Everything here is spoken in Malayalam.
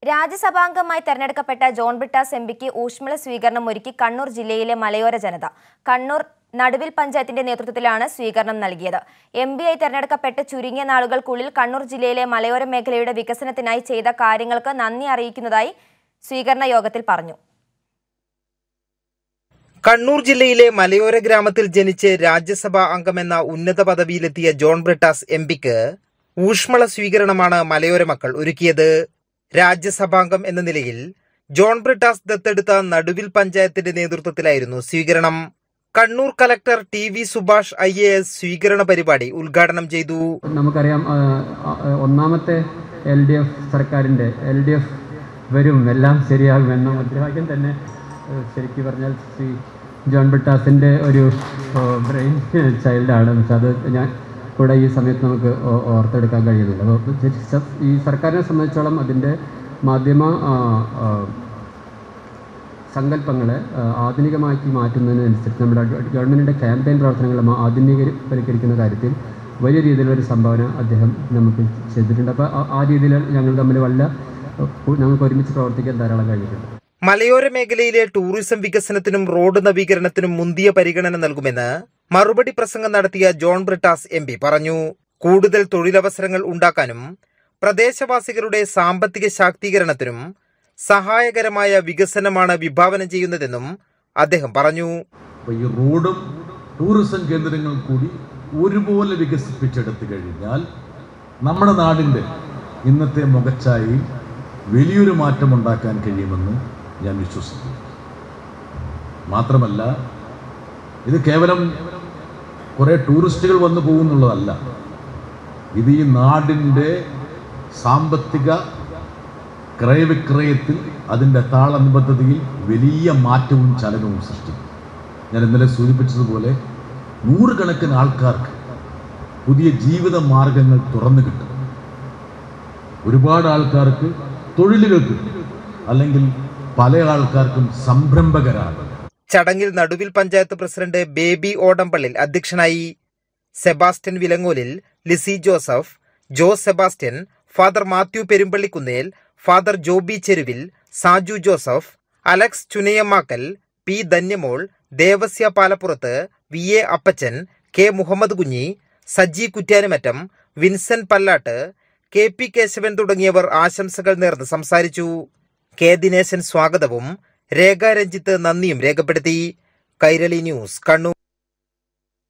രാജ്യസഭാംഗമായി തെരഞ്ഞെടുക്കപ്പെട്ട ജോൺ ബ്രിട്ടാസ് എം പിക്ക് ഊഷ്മള സ്വീകരണം ഒരുക്കി കണ്ണൂർ ജില്ലയിലെ മലയോര ജനത കണ്ണൂർ നടുവിൽ പഞ്ചായത്തിന്റെ നേതൃത്വത്തിലാണ് സ്വീകരണം നൽകിയത് എം ആയി തെരഞ്ഞെടുക്കപ്പെട്ട് ചുരുങ്ങിയ നാളുകൾക്കുള്ളിൽ കണ്ണൂർ ജില്ലയിലെ മലയോര മേഖലയുടെ വികസനത്തിനായി ചെയ്ത കാര്യങ്ങൾക്ക് നന്ദി അറിയിക്കുന്നതായി സ്വീകരണ യോഗത്തിൽ പറഞ്ഞു കണ്ണൂർ ജില്ലയിലെ മലയോര ഗ്രാമത്തിൽ ജനിച്ച് രാജ്യസഭാ അംഗമെന്ന ഉന്നത പദവിയിലെത്തിയ ജോൺ ബ്രിട്ടാസ് എം പിക്ക് ഊഷ്മള സ്വീകരണമാണ് മലയോര മക്കൾ ഒരുക്കിയത് രാജ്യസഭാംഗം എന്ന നിലയിൽ ജോൺ ബ്രിട്ടാസ് ദത്തെടുത്ത നടുവിൽ പഞ്ചായത്തിന്റെ നേതൃത്വത്തിലായിരുന്നു സ്വീകരണം Kannur collector T V Subhash I A S സ്വീകരണ പരിപാടി ഉദ്ഘാടനം ചെയ്തു നമുക്കറിയാം ആ, ആ, ഒന്നാമത്തെ എൽ ഡി എഫ് സർക്കാരിൻ്റെ എൽ ഡി എഫ് വരും എല്ലാം ശരിയാകുമെന്ന മുദ്രാവാക്യം തന്നെ ഏഹ്, ശരിക്കും പറഞ്ഞാൽ ശ്രീ ജോൺ ബിട്ടാസിൻ്റെ ഒരു ബ്രെയിൻ ചൈൽഡാണ് പക്ഷെ അത് ഞാൻ കൂടെ ഈ സമയത്ത് നമുക്ക് ഓ- ഓർത്തെടുക്കാൻ കഴിയുന്നില്ല അപ്പോൾ ശരി- സ- ഈ സർക്കാരിനെ സംബന്ധിച്ചോളം അതിൻ്റെ മാധ്യമ ആ, ആ, സങ്കല്പങ്ങളെ ആ, ആധുനികമാക്കി മാറ്റുന്നതിനനുസരിച്ച് നമ്മുടെ ഗവ- ഗവൺമെൻറ്റിൻ്റെ ക്യാമ്പയിൻ പ്രവർത്തനങ്ങൾ മ- ആധുനികവൽക്കരിക്കുന്ന കാര്യത്തിൽ വലിയ രീതിയിലൊരു സംഭാവന അദ്ദേഹം നമുക്ക് ചെയ്തിട്ടുണ്ട് അപ്പോൾ ആ- ആ രീതിയിൽ ഞങ്ങൾ തമ്മിൽ വല്ല ഉ- നമുക്ക് ഒരുമിച്ച് പ്രവർത്തിക്കാൻ ധാരാളം കഴിഞ്ഞിട്ടുണ്ട് മലയോര മേഖലയിലെ ടൂറിസം വികസനത്തിനും റോഡ് നവീകരണത്തിനും മുന്തിയ പരിഗണന നൽകുമെന്ന് മറുപടി പ്രസംഗം നടത്തിയ ജോൺ ബ്രിട്ടാസ് എം പി പറഞ്ഞു കൂടുതൽ തൊഴിലവസരങ്ങൾ ഉണ്ടാക്കാനും പ്രദേശവാസികളുടെ സാമ്പത്തിക ശാക്തീകരണത്തിനും സഹായകരമായ വികസനമാണ് വിഭാവനം ചെയ്യുന്നതെന്നും അദ്ദേഹം പറഞ്ഞു അപ്പോൾ ഈ റോഡും ടൂറിസം കേന്ദ്രങ്ങൾ കൂടി ഒരുപോലെ വികസിപ്പിച്ചെടുത്തു കഴിഞ്ഞാൽ നമ്മുടെ നാടിൻ്റെ ഇന്നത്തെ മുഖച്ഛായയിൽ വലിയൊരു മാറ്റം ഉണ്ടാക്കാൻ കഴിയുമെന്ന് ഞാൻ വിശ്വസിക്കുന്നു മാത്രമല്ല ഇത് കേവലം കുറേ ടൂറിസ്റ്റുകൾ വന്നു പോകുന്നുള്ളതല്ല ഇത് ഈ നാടിൻ്റെ സാമ്പത്തിക ക്രയവിക്രയത്തിൽ അതിൻ്റെ താളനിബദ്ധതയിൽ വലിയ മാറ്റവും ചലനവും സൃഷ്ടിക്കും ഞാൻ ഇന്നലെ സൂചിപ്പിച്ചതുപോലെ നൂറുകണക്കിന് ആൾക്കാർക്ക് പുതിയ ജീവിത മാർഗങ്ങൾ തുറന്നു കിട്ടും ഒരുപാട് ആൾക്കാർക്ക് തൊഴിലുകൾ കിട്ടും അല്ലെങ്കിൽ പല ആൾക്കാർക്കും സംരംഭകരാകും ചടങ്ങിൽ നടുവിൽ പഞ്ചായത്ത് പ്രസിഡന്റ് ബേബി ഓടമ്പള്ളിൽ അധ്യക്ഷനായി Sebastian Vilangolil Lissy Joseph Jose Sebastian father Mathew Perumpallikunnel father Joby Cheruvil Saju Joseph Alex Chunayamakkal P Dhanyamol Devasya Palappurath V A Appachan K Muhammad Kunhi Saji Kuttyanumattam Vincent Pallatt K P Keshavan തുടങ്ങിയവർ ആശംസകൾ നേർന്ന് സംസാരിച്ചു കെ ദിനേശൻ സ്വാഗതവും രേഖ രഞ്ജിത്ത് നന്ദിയും രേഖപ്പെടുത്തി കൈരളി ന്യൂസ് കണ്ണൂർ